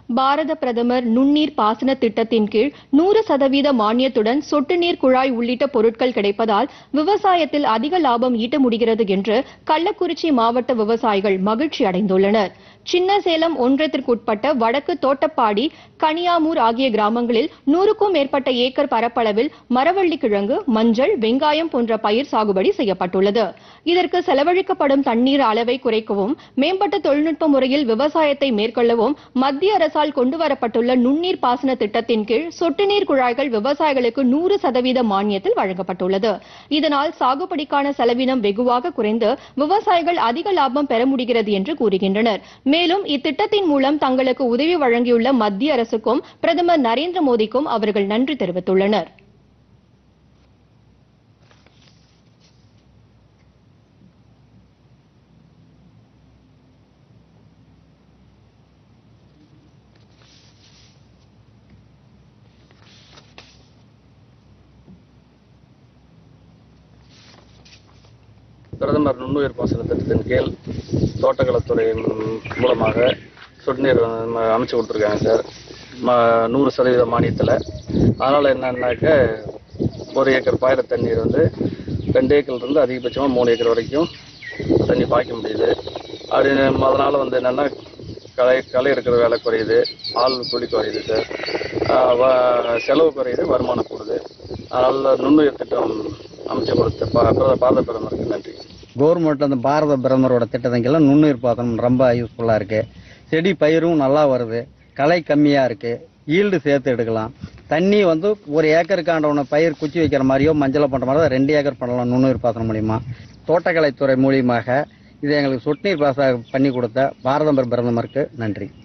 பாரத பிரதமர் நுண்ணீர் பாசன திட்டத்தின் கீழ் நூறு சதவீத மானியத்துடன் சொட்டு நீர் குழாய் உள்ளிட்ட பொருட்கள் கிடைப்பதால் விவசாயத்தில் அதிக லாபம் ஈட்ட முடிகிறது என்று கள்ளக்குறிச்சி மாவட்ட விவசாயிகள் மகிழ்ச்சி அடைந்துள்ளனர் சின்ன சேலம் ஒன்றியத்திற்குட்பட்ட வடக்கு தோட்டப்பாடி கனியாமூர் ஆகிய கிராமங்களில் நூறுக்கும் மேற்பட்ட ஏக்கர் பரப்பளவில் மரவள்ளி கிழங்கு மஞ்சள் வெங்காயம் போன்ற பயிர் சாகுபடி செய்யப்பட்டுள்ளது இதற்கு செலவழிக்கப்படும் தண்ணீர் அளவை குறைக்கவும் மேம்பட்ட தொழில்நுட்ப முறையில் விவசாயத்தை மேற்கொள்ளவும் மத்திய அரசால் கொண்டுவரப்பட்டுள்ள நுண்ணீர் பாசன திட்டத்தின் கீழ் சொட்டு நீர் குழாய்கள் விவசாயிகளுக்கு நூறு சதவீத மானியத்தில் வழங்கப்பட்டுள்ளது இதனால் சாகுபடிக்கான செலவினம் வெகுவாக குறைந்து விவசாயிகள் அதிக லாபம் பெற முடிகிறது என்று கூறுகின்றனர் மேலும் இத்திட்டத்தின் மூலம் தங்களுக்கு உதவி வழங்கியுள்ள மத்திய அரசுக்கும் பிரதமர் நரேந்திர மோடிக்கும் அவர்கள் நன்றி தெரிவித்துள்ளனர் பிரதமர் நுண்ணுயிர் பாசன திட்டத்தின் கீழ் தோட்டக்கலைத்துறையின் மூலமாக சொட்டுநீர் ம- அமைச்சு கொடுத்துருக்காங்க சார் ம- நூறு சதவீத மானியத்தில் அதனால் என்னன்னாக்க ஒரு ஏக்கர் பாயிர தண்ணீர் வந்து ரெண்டு ஏக்கர்லேருந்து அதிகபட்சமாக மூணு ஏக்கர் வரைக்கும் தண்ணி பாய்க்க முடியுது அப்படி அதனால் வந்து என்னென்னா களை களை எடுக்கிற வேலை குறையுது ஆள் கூலி குறையுது சார் ஆஹ் வ- செலவு குறையுது வருமானம் கூடுது அதனால் நுண்ணுயிர் திட்டம் அமைச்சு கொடுத்த பா- பிரத- பாரத பிரதமருக்கு நன்றி கவர்மெண்ட் அந்த பாரத பிரதமரோட திட்டத்துக்கெல்லாம் நுண்ணுயிர் பாசனம் ரொம்ப யூஸ்ஃபுல்லாக இருக்கு செடி பயிரும் நல்லா வருது களை கம்மியாக இருக்கு ஈல்டு சேர்த்து எடுக்கலாம் தண்ணி வந்து ஒரு ஏக்கருக்காண்டவன பயிர் குச்சி வைக்கிற மாதிரியோ மஞ்சளை பண்ணுற மாதிரி தான் ரெண்டு ஏக்கர் பண்ணலாம் நுண்ணுயிர் பாசனம் மூலியமா தோட்டக்கலைத்துறை மூலியமாக இதை எங்களுக்கு சொட்டுநீர் பாச பண்ணி கொடுத்த பாரத பிரதமருக்கு நன்றி